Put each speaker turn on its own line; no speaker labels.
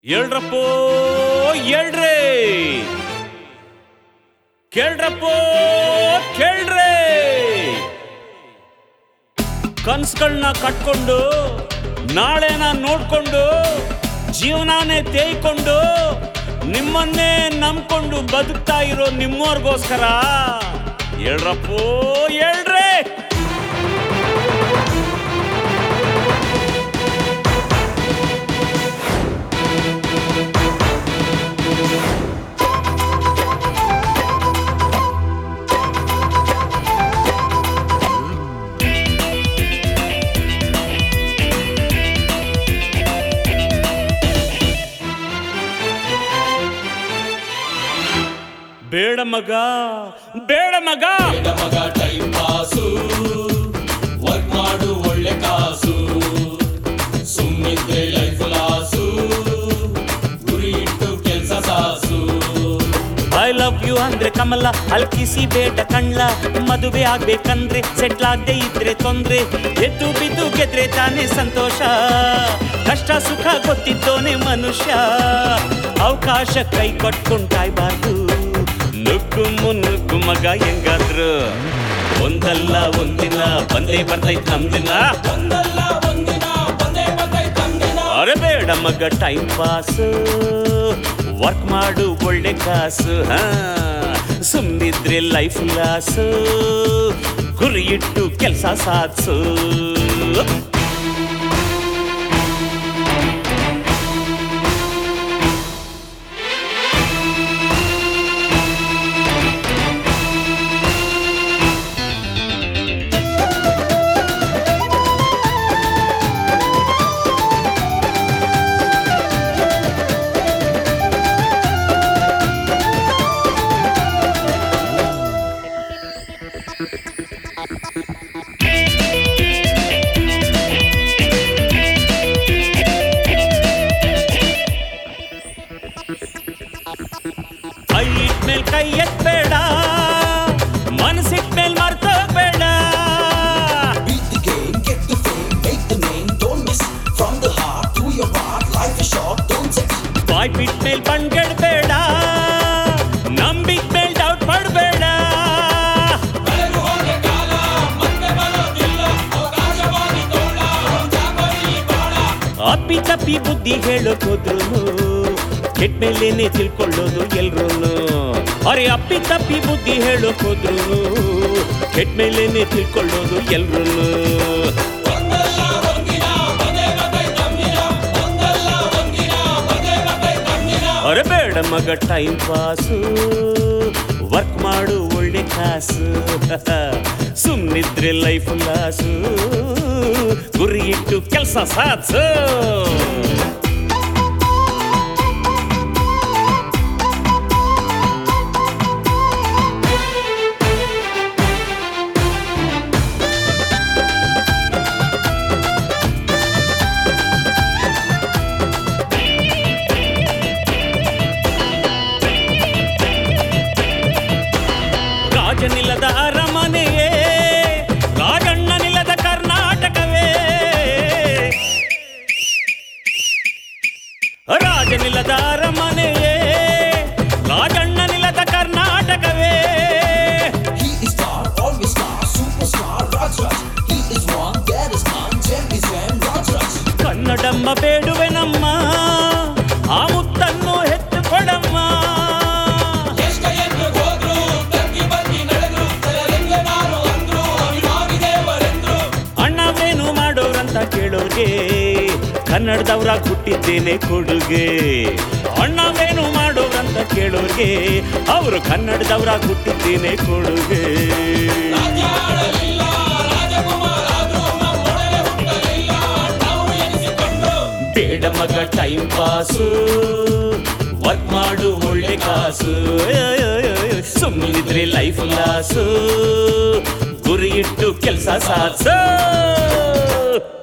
ಹೇಳ್ರಪ್ಪೋ ಹೇಳ್ರಿ ಕೇಳ್ರಪ್ಪೋ ಕೇಳ್ರಿ ಕನ್ಸ್ಗಳನ್ನ ಕಟ್ಕೊಂಡು ನಾಳೆನ ನೋಡ್ಕೊಂಡು ಜೀವನಾನೇ ತೇಯ್ಕೊಂಡು ನಿಮ್ಮನ್ನೇ ನಂಬ್ಕೊಂಡು ಬದುಕ್ತಾ ಇರೋ ನಿಮ್ಮೋರ್ಗೋಸ್ಕರ ಹೇಳ್ರಪ್ಪೋ ಹೇಳ್ರಿ ಬೇಡ ಮಗ ಬೇಡ ಮಗ
ಮಗ ಟೈಮ್ ಪಾಸು ವರ್ಕ್ ಮಾಡು ಒಳ್ಳೆ ಕಾಸು ಸುಮ್ಮನಿದ್ರೆ ಲೈಫ್ ಲಾಸು ಗುರಿ ಇಟ್ಟು ಕೆಲ್ಸ ಸಾಸು
ಐ ಲವ್ ಯು ಅಂದ್ರೆ ಕಮಲ ಅಲ್ಕಿಸಿ ಬೇಡ ಕಣ್ಲ ಮದುವೆ ಆಗ್ಬೇಕಂದ್ರೆ ಸೆಟ್ಲ್ ಆಗದೆ ಇದ್ರೆ ತೊಂದ್ರೆ ಎದ್ದು ಬಿದ್ದು ಗೆದ್ರೆ ತಾನೇ ಸಂತೋಷ ಕಷ್ಟ ಸುಖ ಗೊತ್ತಿದ್ದೋನೆ ಮನುಷ್ಯ ಅವಕಾಶ ಕೈ ಕೊಟ್ಕೊಂಡ್ ಕಾಯ್ಬಾರ್ದು ನುಗ್ಗು ಮುನ್ನುಗ್ಗು ಮಗ ಹೆಂಗಾದ್ರು ಒಂದಲ್ಲ ಒಂದಿನ ಬಂದೇ ಬರ್ತೈತ್ ನಮ್ದಿನ
ಒಂದಲ್ಲ ಒಂದಿನ ಬಂದೇ ಬರ್ತೈತ್ ತಂದಿನ
ಅರೆ ಬೇಡ ಮಗ ಟೈಮ್ ಪಾಸ್ ವರ್ಕ್ ಮಾಡು ಒಳ್ಳೆ ಕಾಸು ಹಾ ಸುಮ್ಮನಿದ್ರೆ ಲೈಫ್ ಲಾಸ್ ಗುರಿ ಇಟ್ಟು ಕೆಲಸ ಸಾಧಿಸು ಕೈ ಇಟ್ಮೇಲ್ ಕೈ ಎತ್ಬೇಡ ಮನಸ್ಸಿಟ್ಮೇಲ್ ಮರ್ತೋಗ್ಬೇಡ
Beat the game, get the fame, make the name, don't miss. From the heart to your heart, life is short, don't take
ಬಾಯ್ ಬಿಟ್ಮೇಲ್ ಬಣ್ಗೆಡ್ಬೇಡ ನಂಬಿಕ್ ಮೇಲ್ ಡೌಟ್ ಪಡ್ಬೇಡ
ಕಳೆದು ಹೋದ ಕಾಲ ಮತ್ತೆ ಬರೋದಿಲ್ಲ ಅವಕಾಶವಾಗಿ ತೋಳ ಚಾಪರಿ ಬಾಳ
ಅಪ್ಪಿ ತಪ್ಪಿ ಬುದ್ಧಿ ಹೇಳೋಕ್ ಹೋದ್ರು ಕೆಟ್ಮೇಲೇನೆ ತಿಳ್ಕೊಳ್ಳೋದು ಎಲ್ರೂ ಅರೆ ಅಪ್ಪಿ ತಪ್ಪಿ ಬುದ್ಧಿ ಹೇಳೋಕ್ ಹೋದ್ರು ಕೆಟ್ಮೇಲೇನೆ ತಿಳ್ಕೊಳ್ಳೋದು ಎಲ್ರೂ
ಒಂದಲ್ಲ ಒಂದಿನ ಬಂದೇ ಬರ್ತೈತ್ ತಂದಿನ ಒಂದಲ್ಲ ಒಂದಿನ ಬಂದೇ ಬರ್ತೈತ್ ತಂದಿನ
ಅರೆ ಬೇಡ ಮಗ ಟೈಮ್ ಪಾಸು ವರ್ಕ್ ಮಾಡು ಒಳ್ಳೆ ಕಾಸು ಸುಮ್ಮನಿದ್ರೆ ಲೈಫ್ ಲಾಸು ಗುರಿ ಇಟ್ಟು ಕೆಲಸ ಸಾಧಿಸು ರಾಜನಿಲ್ಲದ ಅರಮನೆಯೇ ರಾಜಣ್ಣನಿಲ್ಲದ ಕರ್ನಾಟಕವೇ ರಾಜನಿಲ್ಲದ ಅರಮನೆಯೇ ರಾಜಣ್ಣನಿಲ್ಲದ ಕರ್ನಾಟಕವೇ
He is star, always star, superstar, Raj Raj. He is one, there is none, Gem is Gem, Raj Raj.
Kannadamma ಬೇಡುವೆ ನಮ್ಮ ಆ ಮುತ್ತನ್ನು ಹೆತ್ತು ಕೊಡಮ್ಮ
ಎಷ್ಟ ಎದ್ರು ಹೋದ್ರು ತಗ್ಗಿ ಬಗ್ಗಿ ನಡೆದ್ರು ತಲೆರಿಂಗೆ ನಾನು ಅಂದ್ರು ಅಭಿಮಾನಿ ದೇವರೆಂದ್ರು
ಅಣ್ಣವೇನು ಮಾಡೋರಂತ ಕೇಳೋರ್ಗೆ ಕನ್ನಡದವ್ರ ಹುಟ್ಟಿದ್ದೇನೆ ಕೊಡುಗೆ ಅಣ್ಣವೇನು ಮಾಡೋರಂತ ಕೇಳೋರ್ಗೆ ಅವರು ಕನ್ನಡದವ್ರ ಹುಟ್ಟಿದ್ದೇನೆ ಕೊಡುಗೆ
ರಾಜ್ಯ ಆಳಲಿಲ್ಲ ರಾಜಕುಮಾರ ಆದ್ರು ನಮ್ಮೊಡನೆ ಹುಟ್ಟಲಿಲ್ಲ ನಾವು ಎನಿಸಿಕೊಂಡು
ಬೇಡ ಮಗ ಟೈಮ್ ಪಾಸು ವರ್ಕ್ ಮಾಡು ಒಳ್ಳೆ ಕಾಸು ಸುಮ್ಮನಿದ್ರೆ ಲೈಫ್ ಲಾಸು ಗುರಿ ಇಟ್ಟು ಕೆಲಸ ಸಾಧಿಸು